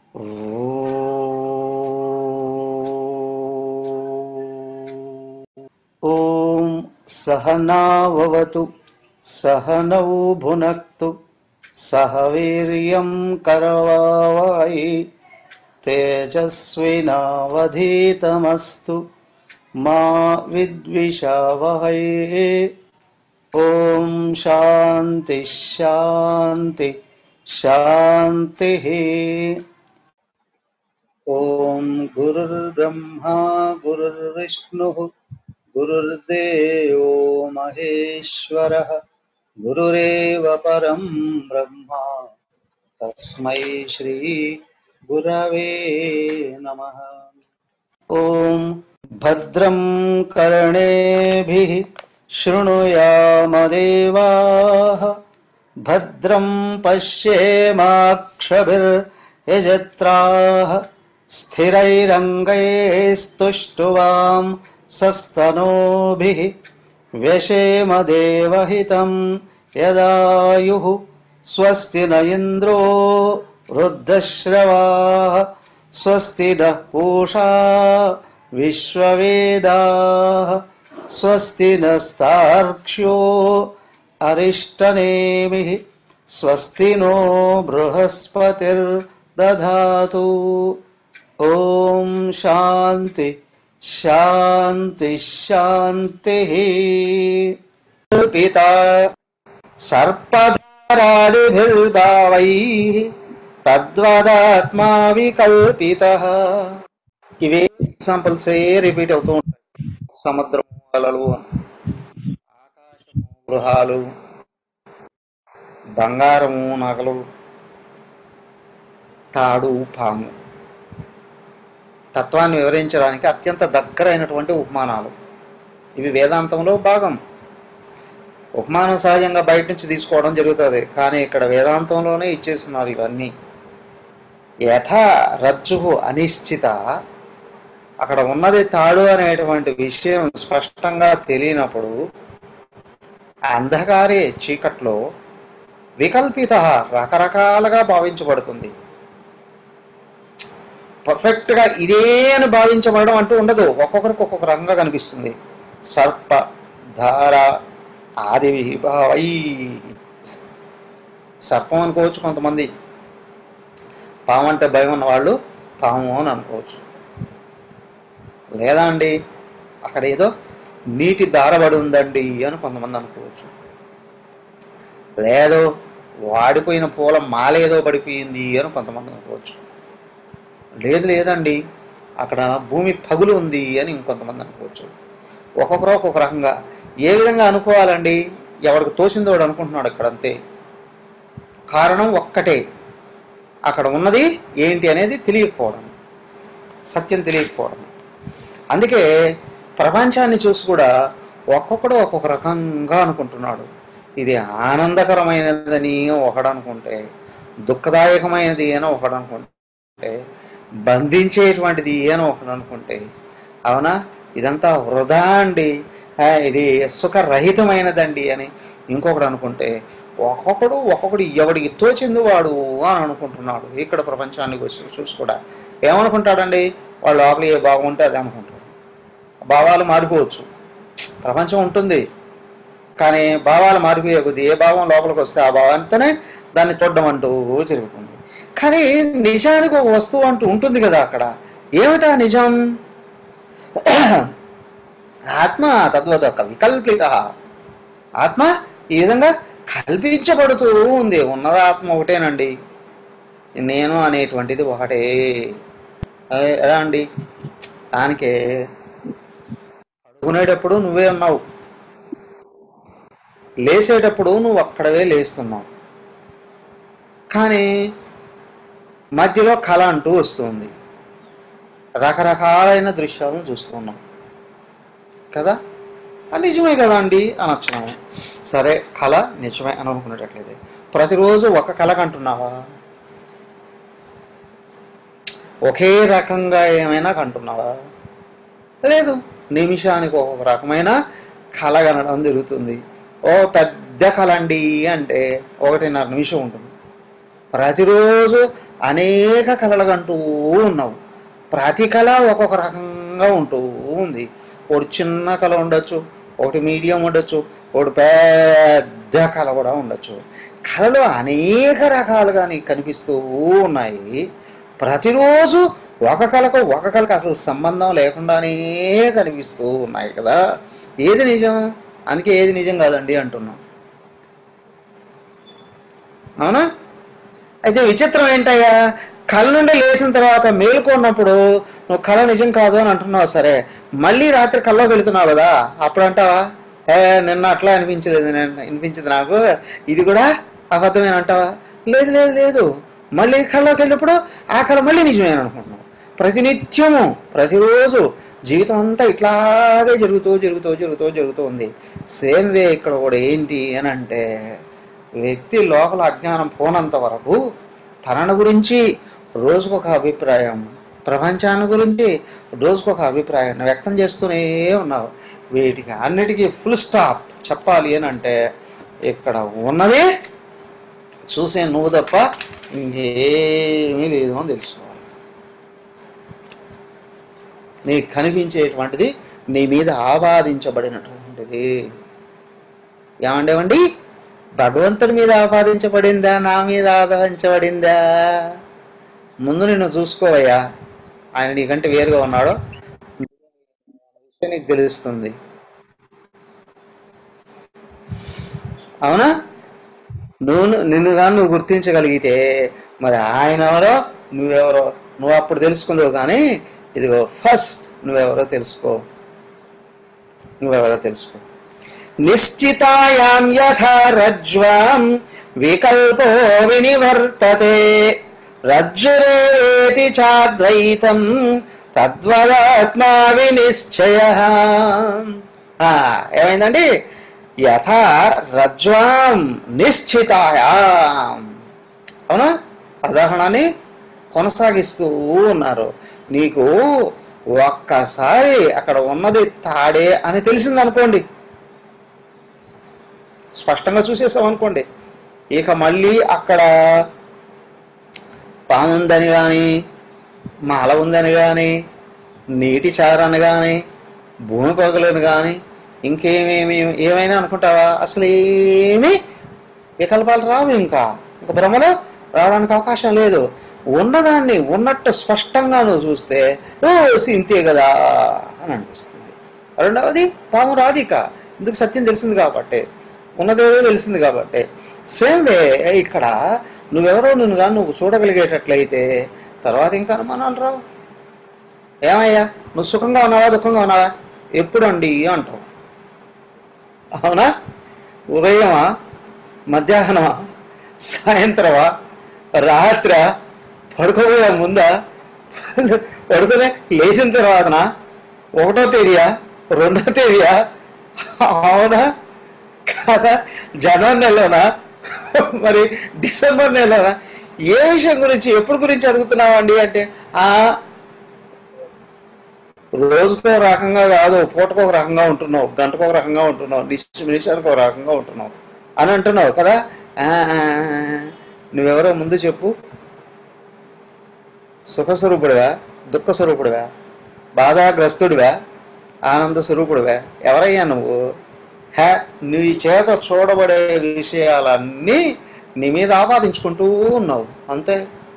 ॐ सहनाववतु सहनौ भुनक्तु सह वीर्यं करवावहै तेजस्विनावधीतमस्तु मा विद्विषावहै ॐ शान्ति शान्ति शान्तिः ॐ गुरुर्ब्रह्मा गुरुर्विष्णुः गुरुर्देवो महेश्वरः गुरुरेव परं ब्रह्मा तस्मै श्री गुरवे नमः ॐ भद्रं कर्णेभिः शृणुयामदेवाः भद्रं पश्येमाक्षभिर्यजत्राः स्थिरैरङ्गैस्तुष्टुवां सस्तनोभिः व्यशेमदेवहितं यदायुः स्वस्ति न इन्द्रो वृद्धश्रवाः स्वस्ति नः पूषा विश्ववेदाः स्वस्ति नस्तार्क्ष्यो अरिष्टनेमिः स्वस्ति नो बृहस्पतिर्दधातु ॐ शान्ति शान्ति शान्तिः पिता సర్పధారాదిభిర్భావైః తద్వదాత్మా వికల్పితః ఇవే ఎగ్జాంపుల్స్ రిపీట్ అవుతూ ఉంటాయి సముద్రం అలలు ఆకాశము గృహాలు బంగారము నగలు తాడు పాము తత్వాన్ని వివరించడానికి అత్యంత దగ్గరైనటువంటి ఉపమానాలు ఇవి వేదాంతంలో భాగం ఉపమానం సహజంగా బయట నుంచి తీసుకోవడం జరుగుతుంది కానీ ఇక్కడ వేదాంతంలోనే ఇచ్చేస్తున్నారు ఇవన్నీ యథ రజ్జు అనిశ్చిత అక్కడ ఉన్నది తాడు అనేటువంటి విషయం స్పష్టంగా తెలియనప్పుడు ఆ అంధకారే చీకట్లో వికల్పిత రకరకాలుగా భావించబడుతుంది పర్ఫెక్ట్గా ఇదే అని భావించబడడం అంటూ ఉండదు ఒక్కొక్కరికి ఒక్కొక్క రకంగా కనిపిస్తుంది సర్ప ధార ఆది విభావై సర్పం అనుకోవచ్చు కొంతమంది పాము అంటే భయం ఉన్న వాళ్ళు పాము అని అనుకోవచ్చు లేదా అండి అక్కడ ఏదో నీటి దారబడి ఉందండి అని కొంతమంది అనుకోవచ్చు లేదు వాడిపోయిన పూల మాల ఏదో పడిపోయింది అని కొంతమంది అనుకోవచ్చు లేదు లేదండి అక్కడ భూమి పగులు ఉంది అని ఇంకొంతమంది అనుకోవచ్చు ఒక్కొక్కరు ఒక్కొక్క రకంగా ఏ విధంగా అనుకోవాలండి ఎవరికి తోచిందో వాడు అనుకుంటున్నాడు ఇక్కడ అంతే కారణం ఒక్కటే అక్కడ ఉన్నది ఏంటి అనేది తెలియకపోవడం సత్యం తెలియకపోవడం అందుకే ప్రపంచాన్ని చూసి కూడా ఒక్కొక్కడు ఒక్కొక్క రకంగా అనుకుంటున్నాడు ఇది ఆనందకరమైనదని ఒకడు అనుకుంటే దుఃఖదాయకమైనది అని ఒకడు అనుకుంటే బంధించేటువంటిది అని ఒకడు అనుకుంటే అవునా ఇదంతా వృధా అండి ఆ, ఇది సుఖరహితమైనదండి అని ఇంకొకడు అనుకుంటే ఒక్కొక్కడు ఒక్కొక్కడు ఎవడికి తోచింది వాడు అని అనుకుంటున్నాడు ఇక్కడ ప్రపంచాన్ని చూసి చూసి కూడా ఏమనుకుంటాడండి వాడు లోపల ఏ భావం ఉంటే అది అనుకుంటాడు భావాలు మారిపోవచ్చు ప్రపంచం ఉంటుంది కానీ భావాలు మారిపోయే కొద్ది ఏ భావం లోపలికి వస్తే ఆ భావంతోనే దాన్ని చూడడం అంటూ జరుగుతుంది కానీ నిజానికి ఒక వస్తువు అంటూ ఉంటుంది కదా అక్కడ ఏమిటా నిజం ఆత్మ తద్వత వికల్పిత ఆత్మ ఈ విధంగా కల్పించబడుతూ ఉంది ఉన్నది ఆత్మ ఒకటేనండి నేను అనేటువంటిది ఒకటే ఏ, ఎలా అండి దానికే పడుకునేటప్పుడు నువ్వే ఉన్నావు లేచేటప్పుడు నువ్వు అక్కడవే లేస్తున్నావు కానీ మధ్యలో కళ అంటూ వస్తుంది రకరకాలైన దృశ్యాలను చూస్తున్నాం కదా అది నిజమే కదా అండి అనొచ్చు మనం సరే కళ నిజమే అని అనుకునేటట్లయితే ప్రతిరోజు ఒక కళ కంటున్నావా ఒకే రకంగా ఏమైనా కంటున్నావా లేదు నిమిషానికి ఒక్కొక్క రకమైన కళ కనడం జరుగుతుంది ఓ పెద్ద కళ అండి అంటే ఒకటిన్నర నిమిషం ఉంటుంది ప్రతిరోజు అనేక కళలు కంటూ ఉన్నావు ప్రతి కళ ఒక్కొక్క రకంగా ఉంటూ ఉంది ఒకటి చిన్న కళ ఉండొచ్చు ఒకటి మీడియం ఉండొచ్చు ఒకటి పెద్ద కళ కూడా ఉండొచ్చు కళలు అనేక రకాలుగా నీకు కనిపిస్తూ ఉన్నాయి ప్రతిరోజు ఒక కళకు ఒక కళకు అసలు సంబంధం లేకుండానే కనిపిస్తూ ఉన్నాయి కదా ఏది నిజం అందుకే ఏది నిజం కాదండి అంటున్నాం అవునా అయితే విచిత్రం ఏంటయ్యా కళ నుండి లేచిన తర్వాత మేలుకున్నప్పుడు నువ్వు కళ నిజం కాదు అని అంటున్నావు సరే మళ్ళీ రాత్రి కల్లో వెళుతున్నావు కదా అప్పుడు అంటావా ఏ నిన్న అట్లా అనిపించలేదు నేను అనిపించింది నాకు ఇది కూడా అబద్ధమేన అంటావా లేదు లేదు లేదు మళ్ళీ కళ్ళలోకి వెళ్ళినప్పుడు ఆ కళ మళ్ళీ నిజమేన అనుకుంటున్నావు ప్రతినిత్యము ప్రతిరోజు జీవితం అంతా ఇట్లాగే జరుగుతూ జరుగుతూ జరుగుతూ జరుగుతూ ఉంది సేమ్ వే ఇక్కడ కూడా ఏంటి అని అంటే వ్యక్తి లోపల అజ్ఞానం పోనంత వరకు తనను గురించి రోజుకొక అభిప్రాయం ప్రపంచాన్ని గురించి రోజుకొక అభిప్రాయాన్ని వ్యక్తం చేస్తూనే ఉన్నావు వీటికి అన్నిటికీ ఫుల్ స్టాప్ చెప్పాలి అని అంటే ఇక్కడ ఉన్నది చూసే నువ్వు తప్ప ఇంకేమీ లేదు అని తెలుసుకోవాలి నీకు కనిపించేటువంటిది నీ మీద ఆపాదించబడినటువంటిది ఏమండేవండి భగవంతుడి మీద ఆపాదించబడిందా నా మీద ఆపాదించబడిందా ముందు నిన్ను చూసుకోవయ్యా ఆయన నీకంటే వేరుగా ఉన్నాడో విషయం నీకు తెలుస్తుంది అవునా నువ్వు నిన్ను కానీ నువ్వు గుర్తించగలిగితే మరి ఆయన ఎవరో నువ్వెవరో నువ్వు అప్పుడు తెలుసుకుందావు కానీ ఇదిగో ఫస్ట్ నువ్వెవరో తెలుసుకో నువ్వెవరో తెలుసుకో నిశ్చితాయాం యథా రజ్వాం వికల్పో వినివర్తతే రజ్జురేతి చాద్వైతం తద్వదాత్మా వినిశ్చయ ఆ, ఏమైందండి యథా రజ్వాం నిశ్చితాయాం అవునా ఉదాహరణని కొనసాగిస్తూ ఉన్నారు నీకు ఒక్కసారి అక్కడ ఉన్నది తాడే అని తెలిసిందనుకోండి స్పష్టంగా చూసేసాం అనుకోండి ఇక మళ్ళీ అక్కడ పాము ఉందని కానీ మాల ఉందని కానీ నీటి చారని కానీ భూమి పగలని కానీ ఇంకేమేమి ఏమైనా అనుకుంటావా అసలు ఏమీ వికల్పాలు రావు ఇంకా ఇంకా భ్రమలో రావడానికి అవకాశం లేదు ఉన్నదాన్ని ఉన్నట్టు స్పష్టంగా నువ్వు చూస్తే ఓ ఇంతే కదా అని అనిపిస్తుంది రెండవది పాము రాదిక ఇందుకు సత్యం తెలిసింది కాబట్టి ఉన్నదేదో తెలిసింది కాబట్టి సేమ్ వే ఇక్కడ నువ్వెవరో నువ్వు కానీ నువ్వు చూడగలిగేటట్లయితే తర్వాత ఇంకా అనుమానాలు రావు ఏమయ్యా నువ్వు సుఖంగా ఉన్నావా దుఃఖంగా ఉన్నావా ఎప్పుడండి అంటావు అవునా ఉదయమా మధ్యాహ్నమా సాయంత్రమా రాత్ర పడుకోబోయే ముందా పడుకునే లేచిన తర్వాతనా ఒకటో తేదీయా రెండో తేదీయా అవునా కాదా జనవరి నెలలోనా మరి డిసెంబర్ నెలలోనా ఏ విషయం గురించి ఎప్పుడు గురించి అడుగుతున్నావండి అంటే ఆ రోజుకో రకంగా కాదు పూటకో ఒక రకంగా ఉంటున్నావు గంటకో ఒక రకంగా ఉంటున్నావు నిమిష నిమిషానికి ఒక రకంగా ఉంటున్నావు అని అంటున్నావు కదా ఆ, నువ్వెవరో ముందు చెప్పు సుఖస్వరూపుడివా దుఃఖ స్వరూపుడివా బాధాగ్రస్తుడివా ఆనంద స్వరూపుడివా ఎవరయ్యా నువ్వు హే నీ చేత చూడబడే విషయాలన్నీ నీ మీద ఆపాదించుకుంటూ ఉన్నావు అంతే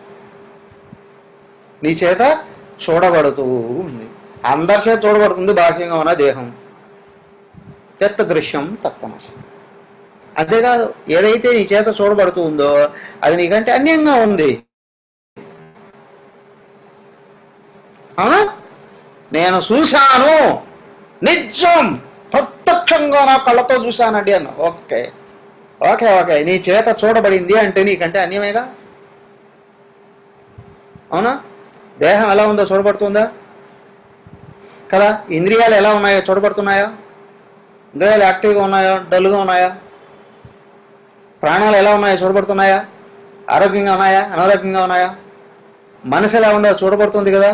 నీ చేత చూడబడుతూ ఉంది అందరి చేత చూడబడుతుంది బాహ్యంగా ఉన్న దేహం ఎత్త దృశ్యం తత్వమశం అంతేకాదు ఏదైతే నీ చేత చూడబడుతూ ఉందో అది నీకంటే అన్యంగా ఉంది అవునా నేను చూశాను నిజం ప్రత్యక్షంగా నా కళ్ళతో చూశానండి అన్న ఓకే ఓకే ఓకే నీ చేత చూడబడింది అంటే నీకంటే అన్యమేగా అవునా దేహం ఎలా ఉందో చూడబడుతుందా కదా ఇంద్రియాలు ఎలా ఉన్నాయో చూడబడుతున్నాయా ఇంద్రియాలు యాక్టివ్గా ఉన్నాయా డల్గా ఉన్నాయా ప్రాణాలు ఎలా ఉన్నాయో చూడబడుతున్నాయా ఆరోగ్యంగా ఉన్నాయా అనారోగ్యంగా ఉన్నాయా మనసు ఎలా ఉందో చూడబడుతుంది కదా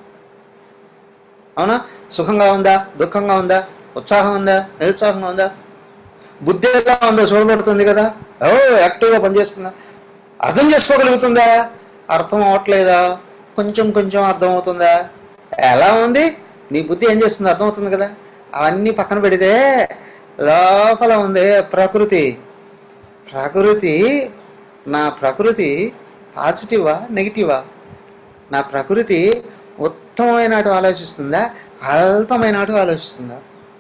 అవునా సుఖంగా ఉందా దుఃఖంగా ఉందా ఉత్సాహం ఉందా నిరుత్సాహంగా ఉందా బుద్ధి ఎలా ఉందో చూడబడుతుంది కదా ఓ యాక్టివ్గా పనిచేస్తుందా అర్థం చేసుకోగలుగుతుందా అర్థం అవ్వట్లేదా కొంచెం కొంచెం అర్థం అవుతుందా ఎలా ఉంది నీ బుద్ధి ఏం చేస్తుంది అర్థమవుతుంది కదా అవన్నీ పక్కన పెడితే లోపల ఉంది ప్రకృతి ప్రకృతి నా ప్రకృతి పాజిటివా నెగిటివా నా ప్రకృతి ఉత్తమమైనటు ఆలోచిస్తుందా అల్పమైనటు ఆలోచిస్తుందా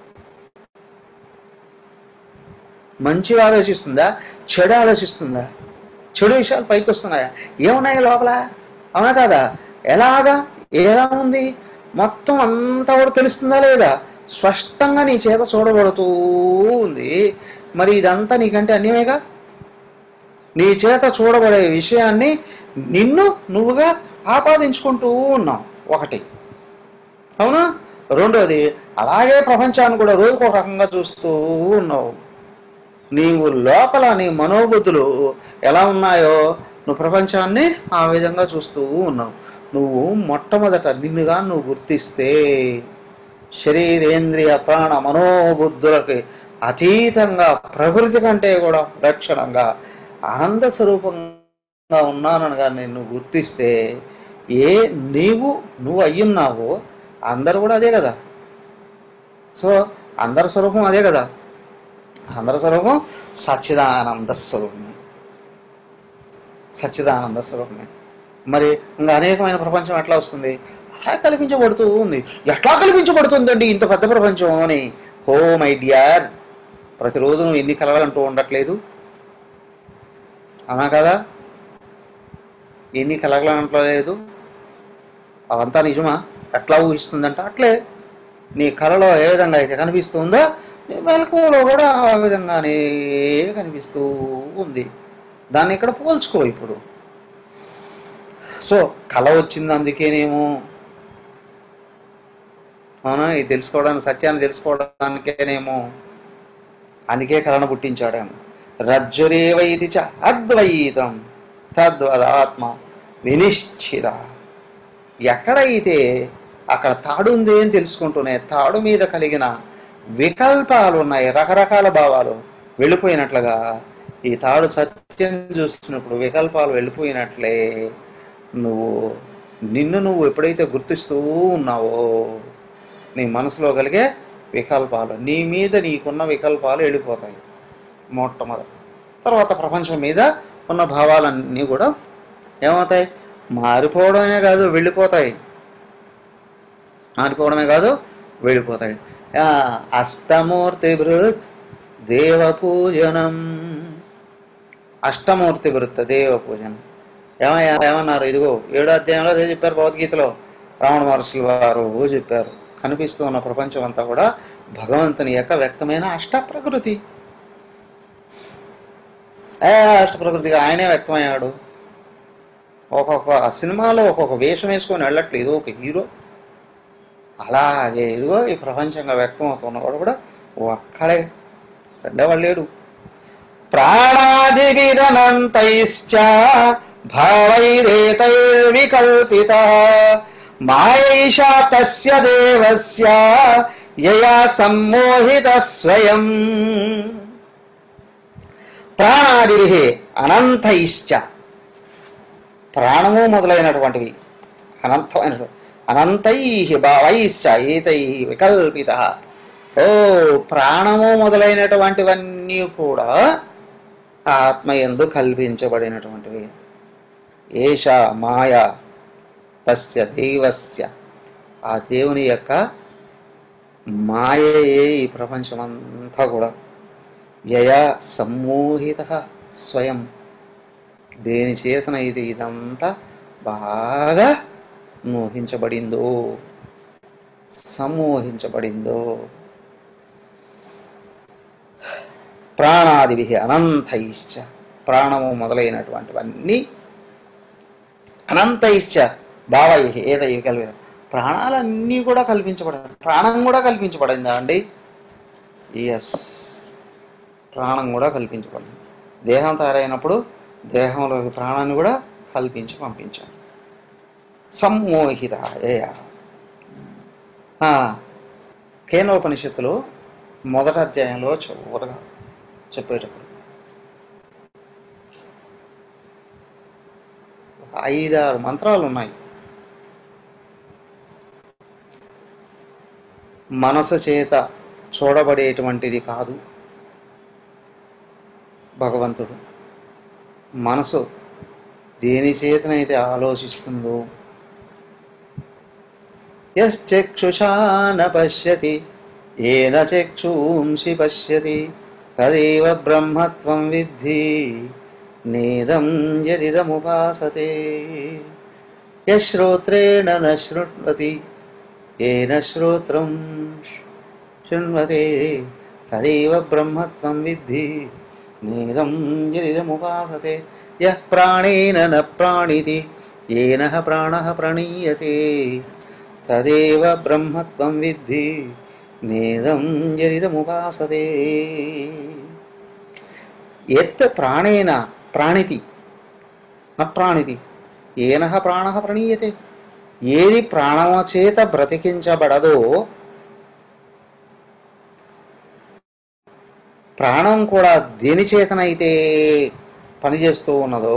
మంచిగా ఆలోచిస్తుందా చెడు ఆలోచిస్తుందా చెడు విషయాలు పైకి వస్తున్నాయా ఏమున్నాయి లోపల అవునా కాదా ఎలాగా ఎలా ఉంది మొత్తం అంతా కూడా తెలుస్తుందా లేదా స్పష్టంగా నీ చేత చూడబడుతూ ఉంది మరి ఇదంతా నీకంటే అన్యమేగా నీ చేత చూడబడే విషయాన్ని నిన్ను నువ్వుగా ఆపాదించుకుంటూ ఉన్నావు ఒకటి అవునా రెండోది అలాగే ప్రపంచాన్ని కూడా రోజుకు ఒక రకంగా చూస్తూ ఉన్నావు నీవు లోపల నీ మనోబుద్ధులు ఎలా ఉన్నాయో నువ్వు ప్రపంచాన్ని ఆ విధంగా చూస్తూ ఉన్నావు నువ్వు మొట్టమొదట నిన్నుగా నువ్వు గుర్తిస్తే శరీరేంద్రియ ప్రాణ మనోబుద్ధులకి అతీతంగా ప్రకృతి కంటే కూడా లక్షణంగా ఆనంద స్వరూపంగా ఉన్నాననగా నేను గుర్తిస్తే ఏ నీవు నువ్వు అయ్యున్నావో అందరు కూడా అదే కదా సో అందరి స్వరూపం అదే కదా అందరి స్వరూపం సచ్చిదానంద స్వరూపమే సచ్చిదానంద స్వరూపమే మరి ఇంకా అనేకమైన ప్రపంచం ఎట్లా వస్తుంది అలా కల్పించబడుతూ ఉంది ఎట్లా కల్పించబడుతుందండి ఇంత పెద్ద ప్రపంచం అని హో మై డియర్ ప్రతిరోజు నువ్వు ఎన్ని కలలు అంటూ ఉండట్లేదు అవునా కదా ఎన్ని కలగలు అనట్లేదు అవంతా నిజమా ఎట్లా ఊహిస్తుందంట అట్లే నీ కళలో ఏ విధంగా అయితే కనిపిస్తుందో నీ మెలకువలో కూడా ఆ విధంగానే కనిపిస్తూ ఉంది దాన్ని ఇక్కడ పోల్చుకో ఇప్పుడు సో కళ వచ్చింది అందుకేనేమో అవునా ఇది తెలుసుకోవడానికి సత్యాన్ని తెలుసుకోవడానికేనేమో అందుకే కళను పుట్టించాడేమో రజ్జురేవైది చ అద్వైతం తద్వదాత్మ వినిశ్చిత ఎక్కడైతే అక్కడ తాడు ఉంది అని తెలుసుకుంటూనే తాడు మీద కలిగిన వికల్పాలు ఉన్నాయి రకరకాల భావాలు వెళ్ళిపోయినట్లుగా ఈ తాడు సత్యం చూస్తున్నప్పుడు వికల్పాలు వెళ్ళిపోయినట్లే నువ్వు నిన్ను నువ్వు ఎప్పుడైతే గుర్తిస్తూ ఉన్నావో నీ మనసులో కలిగే వికల్పాలు నీ మీద నీకున్న వికల్పాలు వెళ్ళిపోతాయి మొట్టమొదటి తర్వాత ప్రపంచం మీద ఉన్న భావాలన్నీ కూడా ఏమవుతాయి మారిపోవడమే కాదు వెళ్ళిపోతాయి మారిపోవడమే కాదు వెళ్ళిపోతాయి ఆ, అష్టమూర్తి భృత్ దేవ పూజనం అష్టమూర్తి భృత్ దేవ పూజనం ఏమయ్యా ఏమన్నారు ఇదిగో ఏడో అధ్యాయంలో అదే చెప్పారు భగవద్గీతలో రావణ మహర్షులు వారు చెప్పారు కనిపిస్తూ ఉన్న ప్రపంచం అంతా కూడా భగవంతుని యొక్క వ్యక్తమైన అష్ట ప్రకృతి ఏ అష్ట ప్రకృతిగా ఆయనే వ్యక్తమయ్యాడు ఒక్కొక్క సినిమాలో ఒక్కొక్క వేషం వేసుకొని వెళ్ళట్లేదు ఒక హీరో అలాగే ఇదిగో ఈ ప్రపంచంగా వ్యక్తం అవుతున్నవాడు కూడా ఒక్కడే రెండేవాడు లేడు ప్రాణాదివిరనంతైశ్చ భావైరేతైర్వికల్పిత మాయైషా తస్య దేవస్య యయా సమ్మోహిత స్వయం ప్రాణాదిభి అనంతైశ్చ ప్రాణము మొదలైనటువంటివి అనంతమైన అనంతై భావైశ్చ ఏతై వికల్పిత ఓ ప్రాణము మొదలైనటువంటివన్నీ కూడా ఆత్మయందు కల్పించబడినటువంటివి ఏష మాయ తస్య దేవస్య ఆ దేవుని యొక్క మాయయే ఈ ప్రపంచమంతా కూడా యయా సమ్మోహిత స్వయం దేని చేతన ఇది ఇదంతా బాగా మోహించబడిందో సమ్మోహించబడిందో ప్రాణాదివి అనంతైశ్చ ప్రాణము మొదలైనటువంటివన్నీ అనంతైశ్చ భావై ఏదై కలిపి ప్రాణాలన్నీ కూడా కల్పించబడాలి ప్రాణం కూడా కల్పించబడిందా అండి ఎస్ ప్రాణం కూడా కల్పించబడింది దేహం తయారైనప్పుడు దేహంలోకి ప్రాణాన్ని కూడా కల్పించి పంపించారు సమ్మోహిత ఏయ కేనోపనిషత్తులు మొదటి అధ్యాయంలో చివరగా చెప్పేటప్పుడు ఐదారు మంత్రాలు ఉన్నాయి మనసు చేత చూడబడేటువంటిది కాదు భగవంతుడు మనసు దేని చేతనైతే ఆలోచిస్తుందో యశ్చక్షుషా న పశ్యతి ఏన చక్షుంషి పశ్యతి తదేవ బ్రహ్మత్వం విద్ధి నేదం యదిదముపాసతే యశ్రోత్రేణ న శృణ్వతి ఏన శ్రోత్రం శృణ్వతే తదేవ బ్రహ్మత్వం విద్ధి నేదం యదిదముపాసతే యః ప్రాణేన న ప్రాణితి ఏన ప్రాణः ప్రణీయతే తదేవ బ్రహ్మత్వం విద్ధి నేదం యదిదముపాసతే ఎత్ ప్రాణేన ప్రాణితి న ప్రాణితి ఏన ప్రాణ ప్రణీయతే ఏది ప్రాణమ చేత బ్రతికించబడదో ప్రాణం కూడా దేని చేతనైతే పనిచేస్తూ ఉన్నదో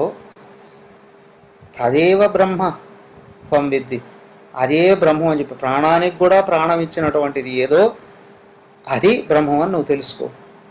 తదేవ బ్రహ్మ త్వం విద్ది అదే బ్రహ్మం అని చెప్పి ప్రాణానికి కూడా ప్రాణం ఇచ్చినటువంటిది ఏదో అది బ్రహ్మం అని నువ్వు తెలుసుకో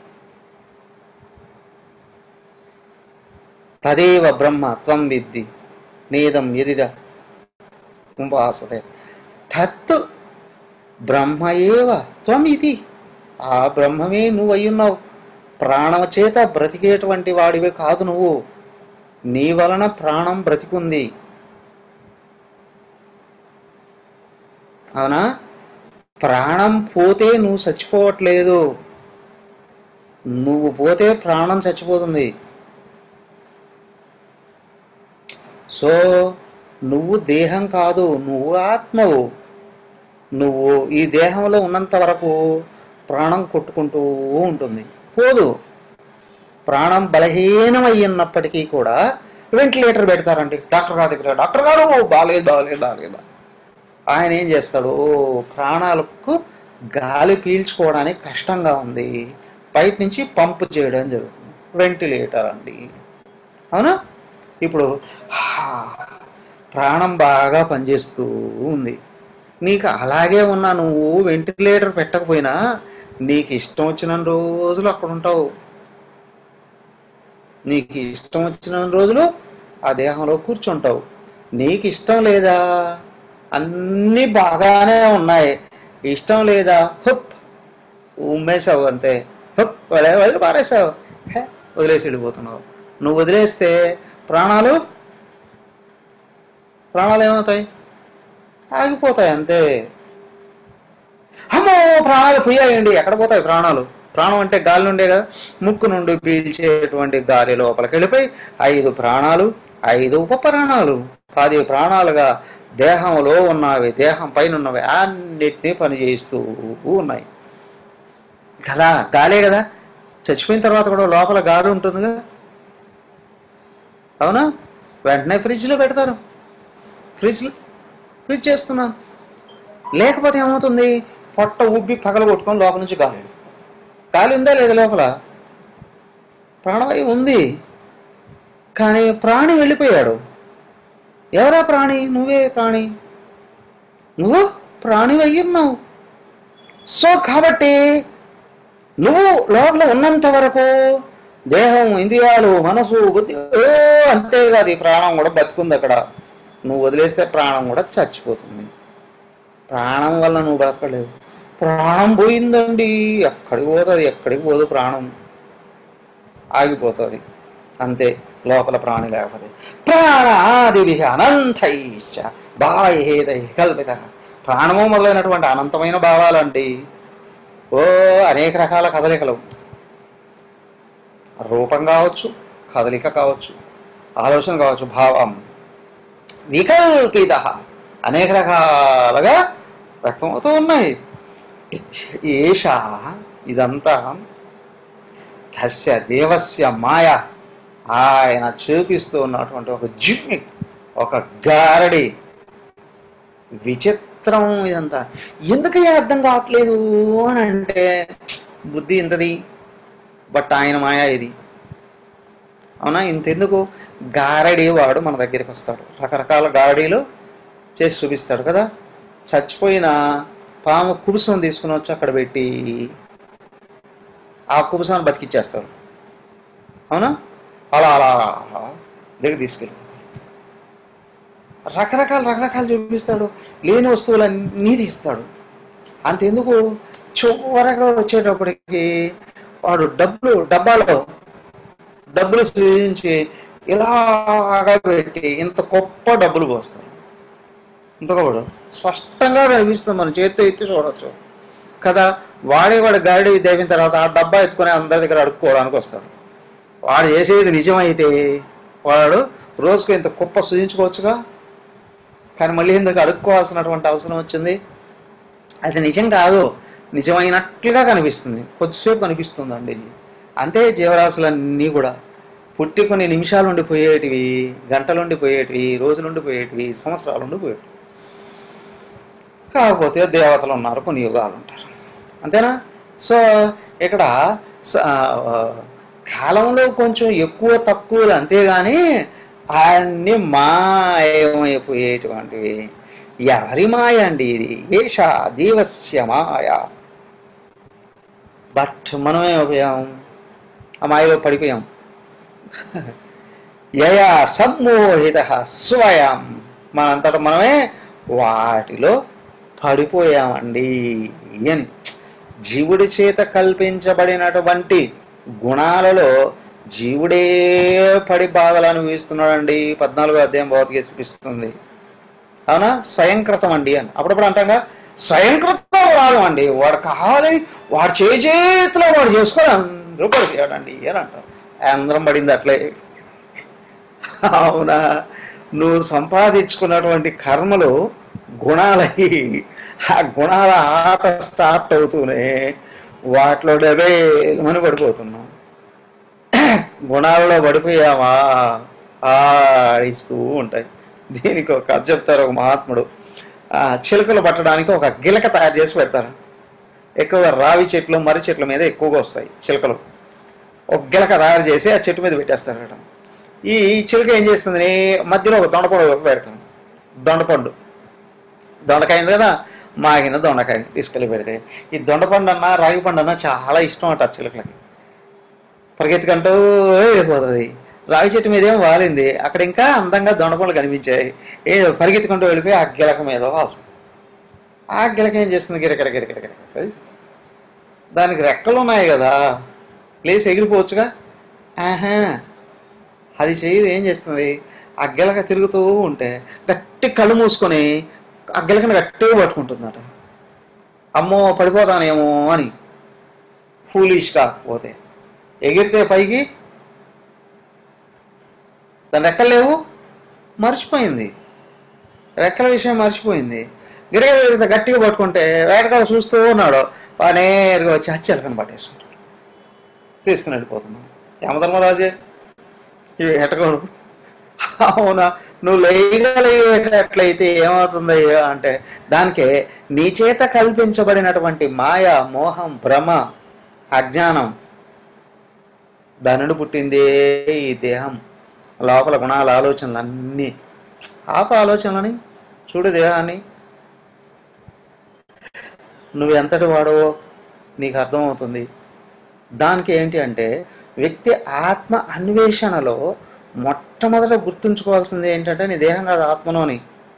తదేవ బ్రహ్మ త్వం విద్ది నేదం ఎదిద ఉపాసతే తత్ బ్రహ్మ ఏవ త్వం ఇది ఆ బ్రహ్మమే నువ్వు అయ్యున్నావు ప్రాణం చేత బ్రతికేటువంటి వాడివి కాదు నువ్వు నీ వలన ప్రాణం బ్రతికుంది అవునా ప్రాణం పోతే నువ్వు చచ్చిపోవట్లేదు నువ్వు పోతే ప్రాణం చచ్చిపోతుంది సో నువ్వు దేహం కాదు నువ్వు ఆత్మవు నువ్వు ఈ దేహంలో ఉన్నంత వరకు ప్రాణం కొట్టుకుంటూ ఉంటుంది పోదు ప్రాణం బలహీనమయ్యున్నప్పటికీ కూడా వెంటిలేటర్ పెడతారండి డాక్టర్ గారి దగ్గర డాక్టర్ గారు బాగాలేదు బాగాలేదు బాగాలేదు ఆయన ఏం చేస్తాడు "ఓ, ప్రాణాలకు గాలి పీల్చుకోవడానికి కష్టంగా ఉంది బయట నుంచి పంపు చేయడం జరుగుతుంది వెంటిలేటర్ అండి అవునా ఇప్పుడు హా, ప్రాణం బాగా పనిచేస్తూ ఉంది నీకు అలాగే ఉన్నా నువ్వు వెంటిలేటర్ పెట్టకపోయినా నీకు ఇష్టం వచ్చిన రోజులు అక్కడ ఉంటావు నీకు ఇష్టం వచ్చిన రోజులు ఆ దేహంలో కూర్చుంటావు నీకు ఇష్టం లేదా అన్నీ బాగానే ఉన్నాయి ఇష్టం లేదా హుప్ ఉమ్మేసావు అంతే హుప్ వదిలే వదిలి పారేసావు హే వదిలేసి వెళ్ళిపోతున్నావు నువ్వు వదిలేస్తే ప్రాణాలు ప్రాణాలు ఏమవుతాయి ఆగిపోతాయి అంతే అమ్మో ప్రాణాలు పోయాయండి ఎక్కడ పోతాయి ప్రాణాలు ప్రాణం అంటే గాలి నుండే కదా ముక్కు నుండి పీల్చేటువంటి గాలి లోపలికి వెళ్ళిపోయి ఐదు ప్రాణాలు ఐదు ఉప ప్రాణాలు పది ప్రాణాలుగా దేహంలో ఉన్నవి దేహం పైన ఉన్నవి అన్నిటినీ పనిచేస్తూ ఉన్నాయి కదా గాలే కదా చచ్చిపోయిన తర్వాత కూడా లోపల గాలి ఉంటుందిగా అవునా వెంటనే ఫ్రిడ్జ్లో పెడతారు ఫ్రిడ్జ్ ఫ్రిడ్జ్ చేస్తున్నాను లేకపోతే ఏమవుతుంది పొట్ట ఉబ్బి పగల కొట్టుకొని లోపల నుంచి గాలి గాలి ఉందా లేదా లోపల ప్రాణవాయువు ఉంది కానీ ప్రాణి వెళ్ళిపోయాడు ఎవరా ప్రాణి నువ్వే ప్రాణి నువ్వు ప్రాణి అయ్యున్నావు సో కాబట్టి నువ్వు లోపల ఉన్నంత వరకు దేహం ఇంద్రియాలు మనసు బుద్ధి ఓ అంతేకాదు ఈ ప్రాణం కూడా బతుకుంది అక్కడ నువ్వు వదిలేస్తే ప్రాణం కూడా చచ్చిపోతుంది ప్రాణం వల్ల నువ్వు బ్రతకలేవు ప్రాణం పోయిందండి ఎక్కడికి పోతుంది ఎక్కడికి పోదు ప్రాణం ఆగిపోతుంది అంతే లోపల ప్రాణి లేకపోతే ప్రాణాది అనంతైశ్చ భావహేదై కల్పిత ప్రాణము మొదలైనటువంటి అనంతమైన భావాలండి ఓ అనేక రకాల కదలికలు రూపం కావచ్చు కదలిక కావచ్చు ఆలోచన కావచ్చు భావం వికల్పిత అనేక రకాలుగా వ్యక్తమవుతూ ఉన్నాయి ఏష ఇదంతా తస్య దేవస్య మాయ ఆయన చూపిస్తూ ఉన్నటువంటి ఒక జిమ్మిక్ ఒక గారడి విచిత్రం ఇదంతా ఎందుకయ్యా అర్థం కావట్లేదు అని అంటే బుద్ధి ఇంతది బట్ ఆయన మాయా ఇది అవునా ఇంతెందుకు గారడీ వాడు మన దగ్గరికి వస్తాడు రకరకాల గారడీలు చేసి చూపిస్తాడు కదా చచ్చిపోయిన పాము కుబుసం తీసుకుని వచ్చి అక్కడ పెట్టి ఆ కుబుసాన్ని బతికిచ్చేస్తాడు అవునా అలా అలా అలా అలా దగ్గర తీసుకెళ్ళిపోతాడు రకరకాల రకరకాలు చూపిస్తాడు లేని వస్తువులన్నీ తీస్తాడు అంతెందుకు చివరగా వచ్చేటప్పటికి వాడు డబ్బులు డబ్బాలో డబ్బులు సృజించి ఇలాగా పెట్టి ఇంత గొప్ప డబ్బులు పోస్తాడు ఇంత గొప్ప స్పష్టంగా కనిపిస్తుంది మనం చేతితో ఎత్తి చూడొచ్చు కదా వాడే వాడు గాడి దేవిన తర్వాత ఆ డబ్బా ఎత్తుకొని అందరి దగ్గర అడుక్కోవడానికి వస్తాడు వాడు చేసేది నిజమైతే వాడు రోజుకు ఇంత కుప్ప సృజించుకోవచ్చుగా కానీ మళ్ళీ ఎందుకు అడుక్కోవాల్సినటువంటి అవసరం వచ్చింది అది నిజం కాదు నిజమైనట్లుగా కనిపిస్తుంది కొద్దిసేపు కనిపిస్తుందండి ఇది అంతే జీవరాశులన్నీ కూడా పుట్టి కొన్ని నిమిషాలు ఉండిపోయేటివి గంటలు ఉండిపోయేటివి రోజులు ఉండిపోయేటివి సంవత్సరాలు ఉండిపోయేటివి కాకపోతే దేవతలు ఉన్నారు కొన్ని యుగాలు ఉంటారు అంతేనా సో ఇక్కడ స- ఆ, కాలంలో కొంచెం ఎక్కువ తక్కువలు అంతేగాని అన్ని మాయమైపోయేటువంటివి ఎవరి మాయ అండి ఇది ఏష దీవస్య మాయ బట్ మనమేమైపోయాం ఆ మాయలో పడిపోయాం యయా సమ్మోహిత స్వయం మనంతట మనమే వాటిలో పడిపోయామండి అని జీవుడి చేత కల్పించబడినటువంటి గుణాలలో జీవుడే పడి బాధలు అనుభవిస్తున్నాడండి పద్నాలుగో అధ్యాయం భగవద్గీత చూపిస్తుంది అవునా స్వయంకృతం అండి అని అప్పుడప్పుడు అంటాగా స్వయంకృతం రాగం అండి వాడు కావాలి వాడు చేయి చేతిలో వాడు చేసుకొని అందరూ పడిపోయాడండి అని అంటారు అందరం పడింది అట్లే అవునా నువ్వు సంపాదించుకున్నటువంటి కర్మలు గుణాలై ఆ గుణాల ఆట స్టార్ట్ అవుతూనే వాటిలో డబే మని పడిపోతున్నాం గుణాలలో పడిపోయామా ఆడిస్తూ ఉంటాయి దీనికి ఒక కథ చెప్తారు ఒక మహాత్ముడు ఆ, చిలుకలు పట్టడానికి ఒక గిలక తయారు చేసి పెడతారు ఎక్కువగా రావి చెట్లు మర్రి చెట్ల మీద ఎక్కువగా వస్తాయి చిలుకలు ఒక గిలక తయారు చేసి ఆ చెట్టు మీద పెట్టేస్తారట ఈ చిలుక ఏం చేస్తుంది మధ్యలో ఒక దొండపండు పెడతాం దొండపండు దొండకాయ ఉంది కదా మాగిన దొండకాయ తీసుకెళ్ళి పెడితే ఈ దొండపండు అన్న రాగి పండు అన్న చాలా ఇష్టం అట ఆ చిలుకలకి పరిగెత్తుకుంటూ వెళ్ళిపోతుంది రావి చెట్టు మీద ఏం వాలింది అక్కడ ఇంకా అందంగా దొండపండ్లు కనిపించాయి ఏ పరిగెత్తుకుంటూ వెళ్ళిపోయి ఆ గిలక మీద వాలుతుంది ఆ గిలక ఏం చేస్తుంది గిరకర గిరకర గిరకర దానికి రెక్కలు ఉన్నాయి కదా లేచి ఎగిరిపోవచ్చుగా ఆహా అది చేయదు ఏం చేస్తుంది ఆ గిలక తిరుగుతూ ఉంటే గట్టి కళ్ళు మూసుకొని ఆ గిలకని గట్టిగా పట్టుకుంటుందట అమ్మో పడిపోతానేమో అని ఫూలిష్ కాకపోతే ఎగిరితే పైకి దాని రెక్కలు లేవు మర్చిపోయింది రెక్కల విషయం మర్చిపోయింది గిరగ గట్టిగా పట్టుకుంటే వేటకాడ చూస్తూ ఉన్నాడు వాడు నేరుగా వచ్చి హత్యలకని పట్టేసుకుంటాడు తీసుకుని వెళ్ళిపోతున్నాడు యమధర్మరాజే ఇవి హెటకోడు అవునా నువ్వు లేయగలిగేటట్లయితే ఏమవుతుందయ్యా అంటే దానికే నీ చేత కల్పించబడినటువంటి మాయ మోహం భ్రమ అజ్ఞానం దాని నుండి పుట్టిందే ఈ దేహం లోపల గుణాల ఆలోచనలు అన్నీ ఆప ఆలోచనలని చూడు దేహాన్ని నువ్వు ఎంతటి వాడవో నీకు అర్థమవుతుంది దానికి ఏంటి అంటే వ్యక్తి ఆత్మ అన్వేషణలో మొట్టమొదట గుర్తుంచుకోవాల్సింది ఏంటంటే నీ దేహం కాదు ఆత్మలోని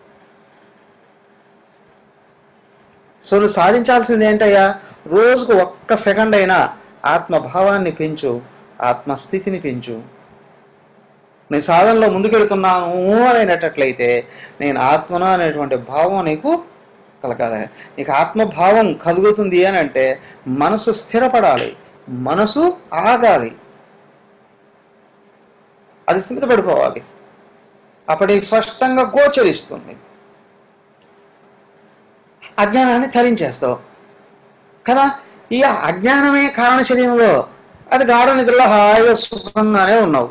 సో నువ్వు సాధించాల్సింది ఏంటయ్యా రోజుకు ఒక్క సెకండ్ అయినా ఆత్మభావాన్ని పెంచు ఆత్మస్థితిని పెంచు నేను సాధనలో ముందుకెళ్తున్నాను అనేటట్లయితే నేను ఆత్మను అనేటువంటి భావం నీకు కలగాలి నీకు ఆత్మభావం కలుగుతుంది అని అంటే మనసు స్థిరపడాలి మనసు ఆగాలి అది స్థిరపడిపోవాలి అప్పుడు నీకు స్పష్టంగా గోచరిస్తుంది అజ్ఞానాన్ని తరించేస్తావు కదా ఈ అజ్ఞానమే కారణ శరీరంలో అది గాఢ నిద్రలో హాయిగా సుఖంగానే ఉన్నావు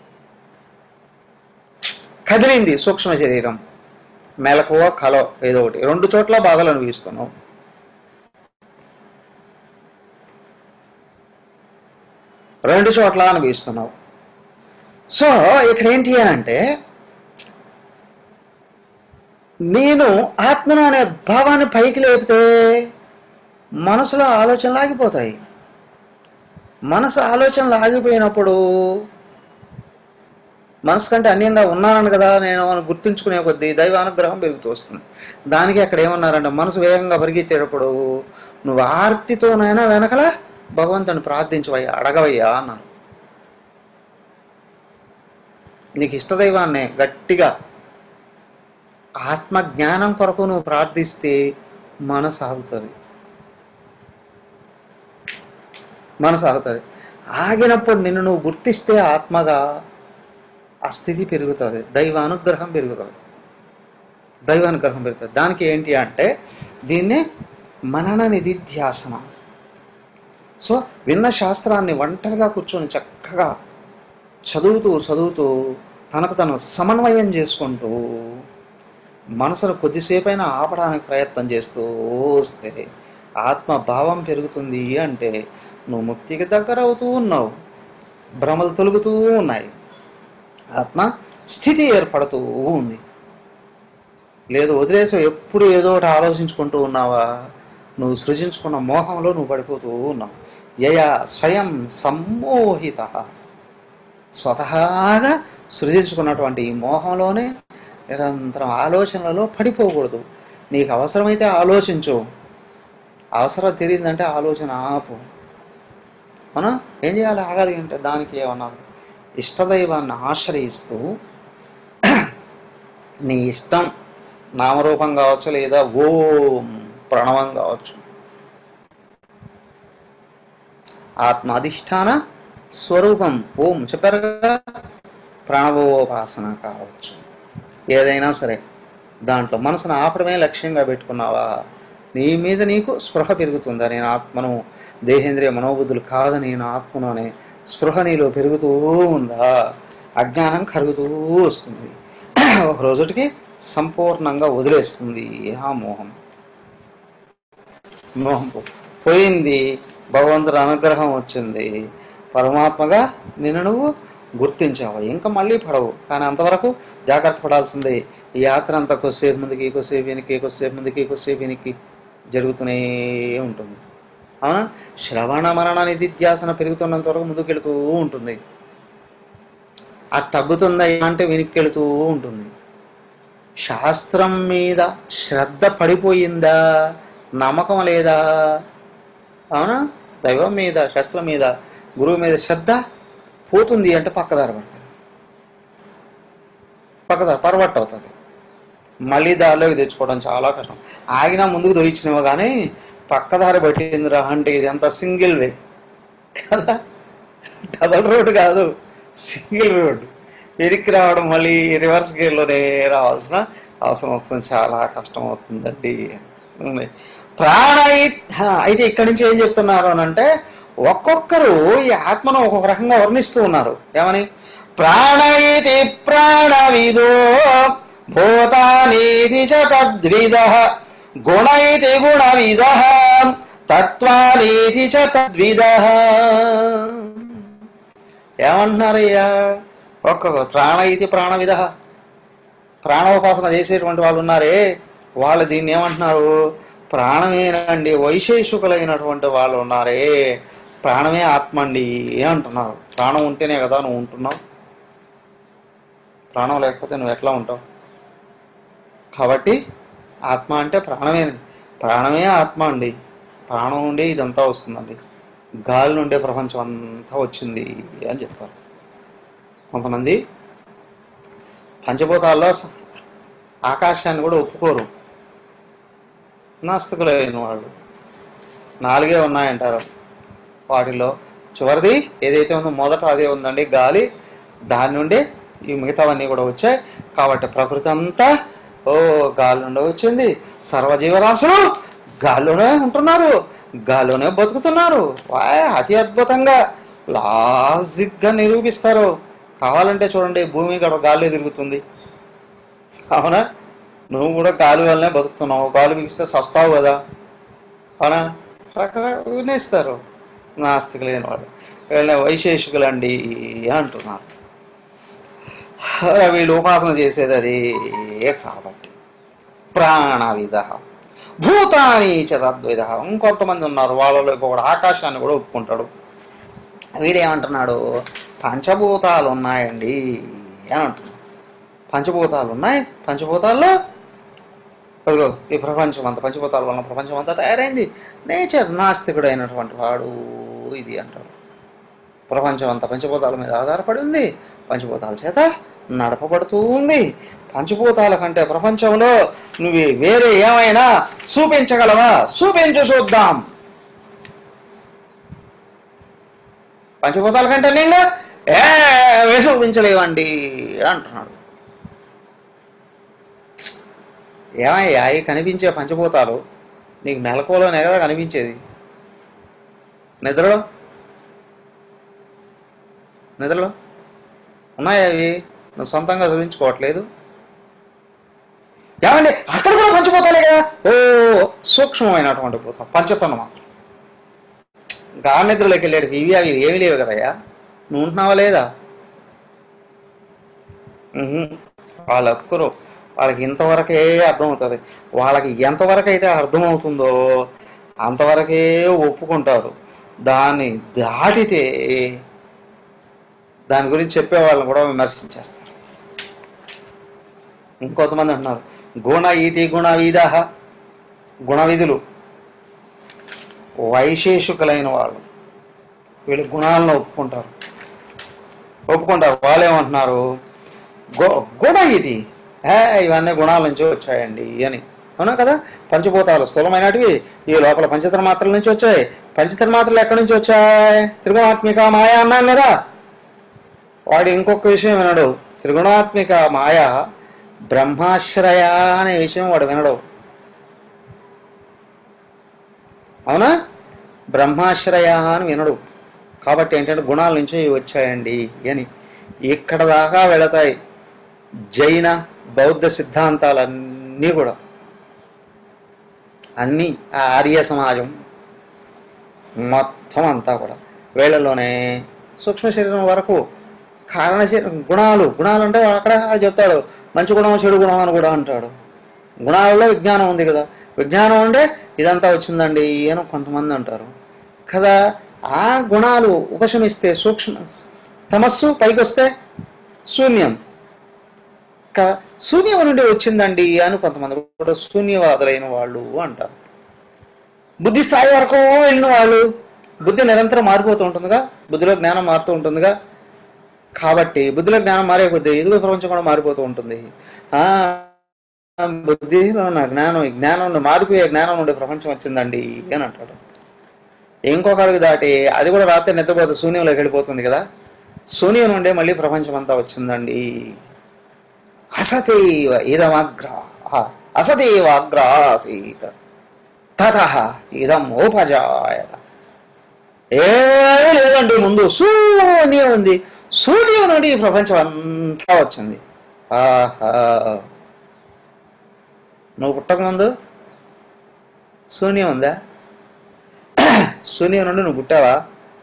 కదిలింది సూక్ష్మ శరీరం మెలకువ కలో ఏదో ఒకటి రెండు చోట్ల బాధలు అనుభవిస్తున్నావు రెండు చోట్ల అనుభవిస్తున్నావు సో ఇక్కడ ఏంటి అని అంటే నేను ఆత్మను అనే భావాన్ని పైకి లేపితే మనసులో ఆలోచనలు ఆగిపోతాయి మనసు ఆలోచనలు ఆగిపోయినప్పుడు మనసు కంటే అన్యంగా ఉన్నానని కదా నేను అని గుర్తుంచుకునే కొద్దీ దైవ అనుగ్రహం పెరుగుతూ వస్తుంది దానికి అక్కడ ఏమన్నారంటే మనసు వేగంగా పరిగెత్తేటప్పుడు నువ్వు ఆర్తితోనైనా వెనకల భగవంతుని ప్రార్థించవయ్యా అడగవయ్యా అన్నారు నీకు ఇష్టదైవాన్నే గట్టిగా ఆత్మ జ్ఞానం కొరకు నువ్వు ప్రార్థిస్తే మనసు ఆగుతుంది మనసు ఆగుతుంది ఆగినప్పుడు నిన్ను నువ్వు గుర్తిస్తే ఆత్మగా ఆ స్థితి పెరుగుతుంది దైవ అనుగ్రహం పెరుగుతుంది దైవ అనుగ్రహం పెరుగుతుంది దానికి ఏంటి అంటే దీన్ని మనన నిధిధ్యాసనం సో విన్న శాస్త్రాన్ని ఒంటరిగా కూర్చొని చక్కగా చదువుతూ చదువుతూ తనకు తను సమన్వయం చేసుకుంటూ మనసును కొద్దిసేపైనా ఆపడానికి ప్రయత్నం చేస్తూ వస్తే ఆత్మ భావం పెరుగుతుంది అంటే నువ్వు ముక్తికి దగ్గర అవుతూ ఉన్నావు భ్రమలు తొలుగుతూ ఉన్నాయి ఆత్మ స్థితి ఏర్పడుతూ ఉంది లేదు వదిలేసి ఎప్పుడు ఏదో ఒకటి ఆలోచించుకుంటూ ఉన్నావా నువ్వు సృజించుకున్న మోహంలో నువ్వు పడిపోతూ ఉన్నావు యయా స్వయం సమ్మోహిత స్వతహాగా సృజించుకున్నటువంటి ఈ మోహంలోనే నిరంతరం ఆలోచనలలో పడిపోకూడదు నీకు అవసరమైతే ఆలోచించు అవసరం తెలియదంటే ఆలోచన ఆపు అవునా ఏం చేయాలి ఆగాలి అంటే దానికి ఏమన్నారు ఇష్టదైవాన్ని ఆశ్రయిస్తూ నీ ఇష్టం నామరూపం కావచ్చు లేదా ఓం ప్రణవం కావచ్చు ఆత్మ అధిష్టాన స్వరూపం ఓం చెప్పారు కదా ప్రాణవోపాసన కావచ్చు ఏదైనా సరే దాంట్లో మనసును ఆపడమే లక్ష్యంగా పెట్టుకున్నావా నీ మీద నీకు స్పృహ పెరుగుతుందా నేను ఆత్మను దేహేంద్రియ మనోబుద్ధులు కాదు నేను ఆత్మను అనే స్పృహ నీలో పెరుగుతూ ఉందా అజ్ఞానం కరుగుతూ వస్తుంది ఒక రోజుటికి సంపూర్ణంగా వదిలేస్తుంది ఆ మోహం మోహం పో- పోయింది భగవంతుడి అనుగ్రహం వచ్చింది పరమాత్మగా నిన్ను నువ్వు గుర్తించావు ఇంకా మళ్ళీ పడవు కానీ అంతవరకు జాగ్రత్త పడాల్సిందే ఈ యాత్ర అంతా కొద్దిసేపు ముందుకి కొద్దిసేపు వెనక్కి కొద్దిసేపు ముందుకి కొద్దిసేపు వెనక్కి జరుగుతూనే ఉంటుంది అవునా శ్రవణ మరణ నిధిధ్యాసన పెరుగుతున్నంత వరకు ముందుకెళ్తూ ఉంటుంది ఆ తగ్గుతుందా అంటే వెనక్కి వెళుతూ ఉంటుంది శాస్త్రం మీద శ్రద్ధ పడిపోయిందా నమ్మకం లేదా అవునా దైవం మీద శాస్త్రం మీద గురువు మీద శ్రద్ధ పోతుంది అంటే పక్కదారి పడుతుంది పక్కదారి పరవట్టు అవుతుంది మళ్ళీ దారిలోకి తెచ్చుకోవడం చాలా కష్టం ఆగినా ముందుకు దొరికిచ్చినవో కానీ పక్కదారి పట్టిందిరా అంటే ఇది అంత సింగిల్ వే కదా డబల్ రోడ్ కాదు సింగిల్ రోడ్ వెనక్కి రావడం మళ్ళీ రివర్స్ గేర్లోనే రావాల్సిన అవసరం వస్తుంది చాలా కష్టం వస్తుందండి ఉంది. ప్రాణ హా, అయితే ఇక్కడి నుంచి ఏం చెప్తున్నారు అని అంటే ఒక్కొక్కరు ఈ ఆత్మను ఒక్కొక్క రకంగా వర్ణిస్తూ ఉన్నారు ఏమని ప్రాణయితి ప్రాణవిదో భూతానీతి చ తద్విద గుణైతి గుణవిద తత్వానీతి చ తద్విద ఏమంటున్నారయ్యా ఒక్కొక్క ప్రాణ ఇది ప్రాణవిధ ప్రాణోపాసన చేసేటువంటి వాళ్ళు ఉన్నారే వాళ్ళు దీన్ని ఏమంటున్నారు ప్రాణమేనండి వైశేషికులైనటువంటి వాళ్ళు ఉన్నారే ప్రాణమే ఆత్మ అండి అంటున్నారు ప్రాణం ఉంటేనే కదా నువ్వు ఉంటున్నావు ప్రాణం లేకపోతే నువ్వు ఎట్లా ఉంటావు కాబట్టి ఆత్మ అంటే ప్రాణమే ప్రాణమే ఆత్మ అండి ప్రాణం నుండి ఇదంతా వస్తుందండి గాలి నుండే ప్రపంచం అంతా వచ్చింది అని చెప్తారు కొంతమంది పంచభూతాల్లో స- ఆకాశాన్ని కూడా ఒప్పుకోరు నాస్తికులైన వాళ్ళు నాలుగే ఉన్నాయంటారు వాటిలో చివరిది ఏదైతే ఉందో మొదట అదే ఉందండి గాలి దాని నుండి ఈ మిగతావన్నీ కూడా వచ్చాయి కాబట్టి ప్రకృతి అంతా ఓ గాలి నుండి వచ్చింది సర్వజీవరాశులు గాల్లోనే ఉంటున్నారు గాల్లోనే బతుకుతున్నారు వాయ్ అతి అద్భుతంగా లాజిక్గా నిరూపిస్తారు కావాలంటే చూడండి భూమి గడ గాల్లో తిరుగుతుంది అవునా నువ్వు కూడా గాలి వల్లనే బతుకుతున్నావు గాలి బిగిస్తే సస్తావు కదా అవునా రకరకాల వినేస్తారు నాస్తికులైన వాళ్ళు వీళ్ళ వైశేషికులండి అంటున్నారు వీళ్ళు ఉపాసన చేసేది అదే కాబట్టి ప్రాణవిధ భూతాని చతద్విధ ఇంకొంతమంది ఉన్నారు వాళ్ళలో కూడా ఆకాశాన్ని కూడా ఒప్పుకుంటాడు వీడేమంటున్నాడు పంచభూతాలు ఉన్నాయండి అని అంటున్నాడు పంచభూతాలు ఉన్నాయి పంచభూతాల్లో అదిగో ఈ ప్రపంచం అంతా పంచభూతాల వలన ప్రపంచం అంతా తయారైంది నేచర్ నాస్తికుడు అయినటువంటి వాడు ఇది అంటాడు ప్రపంచం అంతా పంచభూతాల మీద ఆధారపడి ఉంది పంచభూతాల చేత నడపబడుతూ ఉంది పంచభూతాల కంటే ప్రపంచంలో నువ్వు వేరే ఏమైనా చూపించగలవా చూపించు చూద్దాం పంచభూతాల కంటే నేను ఏ చూపించలేవండి అంటున్నాడు ఏమయ్యా ఈ కనిపించే పంచభూతాలు నీకు మెలకువలోనే కదా కనిపించేది నిద్రలో నిద్రలో ఉన్నాయా అవి నువ్వు సొంతంగా చూపించుకోవట్లేదు ఏమండి అక్కడ కూడా పంచభూతాలే కదా ఓ సూక్ష్మమైనటువంటి భూతం పంచతను మాత్రం గా నిద్రలోకి వెళ్ళాడు ఇవి అవి ఏమీ లేవు కదయ్యా నువ్వు ఉంటున్నావా లేదా ఉహుం. వాళ్ళొక్కరు వాళ్ళకి ఇంతవరకే అర్థమవుతుంది వాళ్ళకి ఎంతవరకు అయితే అర్థమవుతుందో అంతవరకే ఒప్పుకుంటారు దాన్ని దాటితే దాని గురించి చెప్పే వాళ్ళని కూడా విమర్శించేస్తారు ఇంకొంతమంది అంటున్నారు గుణ ఈతి గుణ వీదాహ గుణ విధులు వైశేషికులైన వాళ్ళు వీళ్ళు గుణాలను ఒప్పుకుంటారు ఒప్పుకుంటారు వాళ్ళు ఏమంటున్నారు గు గుణ ఇది హే ఇవన్నీ గుణాల నుంచి వచ్చాయండి అని అవునా కదా పంచభూతాలు స్థూలమైనటివి ఈ లోపల పంచతర మాత్రల నుంచి వచ్చాయి పంచతర మాత్రలు ఎక్కడి నుంచి వచ్చాయి త్రిగుణాత్మిక మాయ అన్నాను కదా వాడు ఇంకొక విషయం వినడు త్రిగుణాత్మిక మాయ బ్రహ్మాశ్రయ అనే విషయం వాడు వినడు అవునా బ్రహ్మాశ్రయ అని వినడు కాబట్టి ఏంటంటే గుణాల నుంచి ఇవి వచ్చాయండి అని ఇక్కడ దాకా వెళతాయి జైన బౌద్ధ సిద్ధాంతాలన్నీ కూడా అన్నీ ఆ ఆర్య సమాజం మొత్తం అంతా కూడా వేళల్లోనే సూక్ష్మ శరీరం వరకు కారణ శరీరం గుణాలు గుణాలు అంటే అక్కడ చెప్తాడు మంచి గుణం చెడు గుణం అని కూడా అంటాడు గుణాలలో విజ్ఞానం ఉంది కదా విజ్ఞానం అంటే ఇదంతా వచ్చిందండి అని కొంతమంది అంటారు కదా ఆ గుణాలు ఉపశమిస్తే సూక్ష్మ తమస్సు పైకి వస్తే శూన్యం క- శూన్యం నుండి వచ్చిందండి అని కొంతమంది కూడా శూన్యవాదులైన వాళ్ళు అంటారు బుద్ధి స్థాయి వరకు వెళ్ళిన వాళ్ళు బుద్ధి నిరంతరం మారిపోతూ ఉంటుందిగా బుద్ధిలో జ్ఞానం మారుతూ ఉంటుందిగా కాబట్టి బుద్ధిలో జ్ఞానం మారే కొద్దీ ఎదుగు ప్రపంచం కూడా మారిపోతూ ఉంటుంది ఆ బుద్ధిలో నా జ్ఞానం ఈ జ్ఞానం నుండి మారిపోయే జ్ఞానం నుండి ప్రపంచం వచ్చిందండి అని అంటాడు ఇంకొకరికి దాటి అది కూడా రాత్రి నిద్రపోతే శూన్యంలోకి వెళ్ళిపోతుంది కదా శూన్యం నుండే మళ్ళీ ప్రపంచం అంతా వచ్చిందండి అసతేవ ఇదమగ్ర అసతేవ అగ్రాసీత తత ఇదం ఉపజాయత ఏమీ లేదండి ముందు శూన్యం ఉంది శూన్యం నుండి ఈ ప్రపంచం అంతా వచ్చింది ఆహా నువ్వు పుట్టకముందు శూన్యం ఉందా శూన్యం నుండి నువ్వు పుట్టావా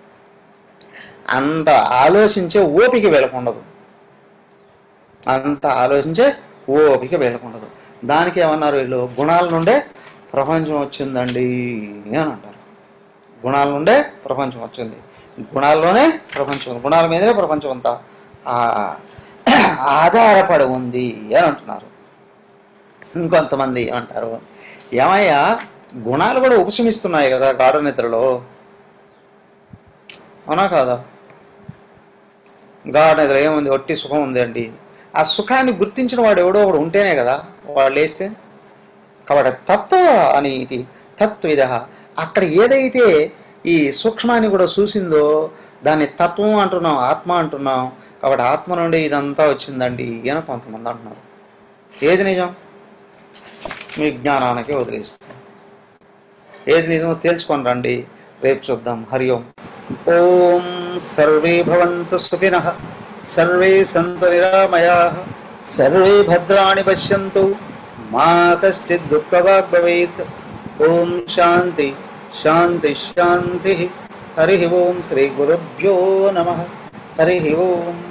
అంత ఆలోచించే ఓపిక వెళ్ళకుండదు అంత ఆలోచించే ఓపిక వెళ్ళకుండదు దానికి ఏమన్నారు వీళ్ళు గుణాల నుండే ప్రపంచం వచ్చిందండి అని అంటారు గుణాల నుండే ప్రపంచం వచ్చింది గుణాల్లోనే ప్రపంచం ఉంది. గుణాల మీదనే ప్రపంచం అంతా ఆ, ఆధారపడి ఉంది అని అంటున్నారు ఇంకొంతమంది ఏమంటారు ఏమయ్యా గుణాలు కూడా ఉపశమిస్తున్నాయి కదా గాఢ నిద్రలో అవునా కాదా గాఢ నిద్ర ఏముంది ఒట్టి సుఖం ఉంది అండి ఆ సుఖాన్ని గుర్తించిన వాడు ఎవడో ఒకడు ఉంటేనే కదా వాడు లేస్తే కాబట్టి తత్వ అని ఇది తత్విద అక్కడ ఏదైతే ఈ సూక్ష్మాన్ని కూడా చూసిందో దాన్ని తత్వం అంటున్నాం ఆత్మ అంటున్నాం కాబట్టి ఆత్మ నుండి ఇదంతా వచ్చిందండి అని కొంతమంది అంటున్నారు ఏది నిజం మీ జ్ఞానానికి వదిలేస్తాం ఏది నిజమో తేల్చుకొని రండి రేపు చూద్దాం హరి ఓం ఓం సర్వే భవంతు సుఖినః సర్వే సంతు నిరామయా సర్వే భద్రాణి పశ్యంతు మా కశ్చిత్ దుఃఖవాగ్ భవేత్ ఓం శాంతి శాంతి శాంతి హరి ఓం శ్రీ గురుభ్యో నమ హరి ఓం